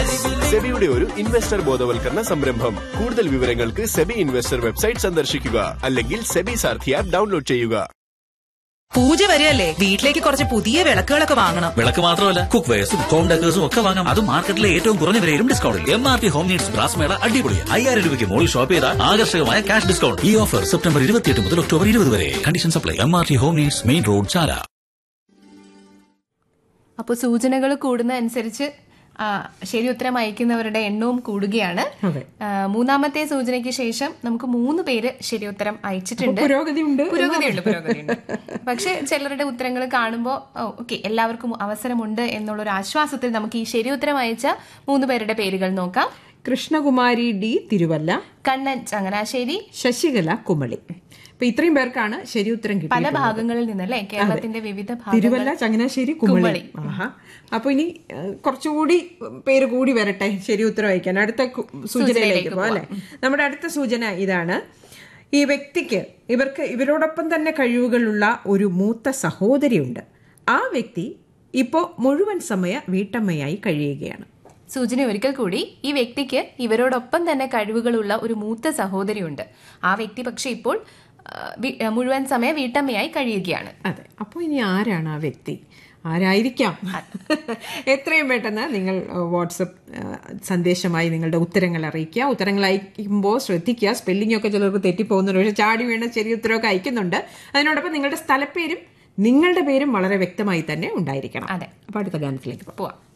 സെബിയുടെ ഒരു ഇൻവെസ്റ്റർ ബോധവൽക്കരണ സംരംഭം കൂടുതൽ വിവരങ്ങൾക്ക് സെബി ഇൻവെസ്റ്റർ വെബ്സൈറ്റ് സന്ദർശിക്കുക അല്ലെങ്കിൽ സെബി സാർഥി ആപ്പ് ഡൗൺലോഡ് ചെയ്യുക പൂജ വരെയല്ലേ വീട്ടിലേക്ക് കുറച്ച് പുതിയ വിളക്കുകളൊക്കെ വാങ്ങണം വിളക്ക് മാത്രമല്ല കുക്ക് വെയർസും ഹോം ഡെക്കേഴ്സും ഒക്കെ വാങ്ങാം അതും മാർക്കറ്റിലെ ഏറ്റവും കുറഞ്ഞ വിലയിലും ഡിസ്കൗണ്ടിൽ M R T home needs brass mela അടിപൊളി അയ്യായിരം രൂപയ്ക്ക് മുകളിൽ ഷോപ്പ് ചെയ്താൽ ആകർഷകമായ ക്യാഷ് ഡിസ്കൗണ്ട് ഈ ഓഫർ സെപ്റ്റംബർ ഇരുപത്തിയെട്ട് മുതൽ ഒക്ടോബർ ഇരുപത് വരെ conditions apply M R T home needs main road Chala അപ്പോൾ സൂചനകൾ കൂടുന്ന അനുസരിച്ച് ആ, ശരി ഉത്തരം അയക്കുന്നവരുടെ എണ്ണവും കൂടുകയാണ് ആ, മൂന്നാമത്തെ സൂചനയ്ക്ക് ശേഷം നമുക്ക് മൂന്ന് പേര് ശരി ഉത്തരം അയച്ചിട്ടുണ്ട് പുരോഗതിയുണ്ട് പുരോഗതിയുണ്ട് പുരോഗതിയുണ്ട് പക്ഷെ ചിലരുടെ ഉത്തരങ്ങൾ കാണുമ്പോൾ ഓക്കെ എല്ലാവർക്കും അവസരമുണ്ട് എന്നുള്ളൊരു ആശ്വാസത്തിൽ നമുക്ക് ഈ ശരി ഉത്തരം അയച്ച മൂന്ന് പേരുടെ പേരുകൾ നോക്കാം കൃഷ്ണകുമാരി ഡി തിരുവല്ല കണ്ണൻ ചങ്ങനാശ്ശേരി ശശികല കുമളി അപ്പൊ ഇത്രയും പേർക്കാണ് ശരി ഉത്തരം പല കിട്ടിയത് ഭാഗങ്ങളിൽ നിന്നല്ലേ കേരളത്തിന്റെ വിവിധ തിരുവല്ല ഭാഗങ്ങൾ ചങ്ങനാശ്ശേരി കുമളി ആഹാ അപ്പൊ ഇനി ഏഹ്, കുറച്ചുകൂടി പേര് കൂടി വരട്ടെ ശരി ഉത്തരം വയ്ക്കാൻ അടുത്ത കു- സൂചനയിലേക്ക് പോവാം അല്ലെ നമ്മുടെ അടുത്ത സൂചന ഇതാണ് ഈ വ്യക്തിക്ക് ഇവർക്ക് ഇവരോടൊപ്പം തന്നെ കഴിവുകളുള്ള ഒരു മൂത്ത സഹോദരിയുണ്ട് ആ വ്യക്തി ഇപ്പോൾ മുഴുവൻ സമയ വീട്ടമ്മയായി കഴിയുകയാണ് സൂചന ഒരിക്കൽ കൂടി ഈ വ്യക്തിക്ക് ഇവരോടൊപ്പം തന്നെ കഴിവുകളുള്ള ഒരു മൂത്ത സഹോദരിയുണ്ട് ആ വ്യക്തി പക്ഷെ ഇപ്പോൾ ആ, വി- ആ, മുഴുവൻ സമയ വീട്ടമ്മയായി കഴിയുകയാണ് അതെ അപ്പോൾ ഇനി ആരാണ് ആ വ്യക്തി ആരായിരിക്കാം എത്രയും പെട്ടെന്ന് നിങ്ങൾ ഏഹ്, വാട്സപ്പ് ഏഹ്, സന്ദേശമായി നിങ്ങളുടെ ഉത്തരങ്ങൾ അറിയിക്കുക ഉത്തരങ്ങൾ അയക്കുമ്പോൾ ശ്രദ്ധിക്കുക സ്പെല്ലിംഗ് ഒക്കെ ചിലർക്ക് തെറ്റിപ്പോകുന്നുണ്ട് പക്ഷേ ചാടി വീണ ചെറിയ ഉത്തരവൊക്കെ അയക്കുന്നുണ്ട് അതിനോടൊപ്പം നിങ്ങളുടെ സ്ഥലപ്പേരും നിങ്ങളുടെ പേരും വളരെ വ്യക്തമായി തന്നെ ഉണ്ടായിരിക്കണം അതെ. അപ്പോൾ അടുത്ത ഗാനത്തിലേക്ക് പോകാം പോവാം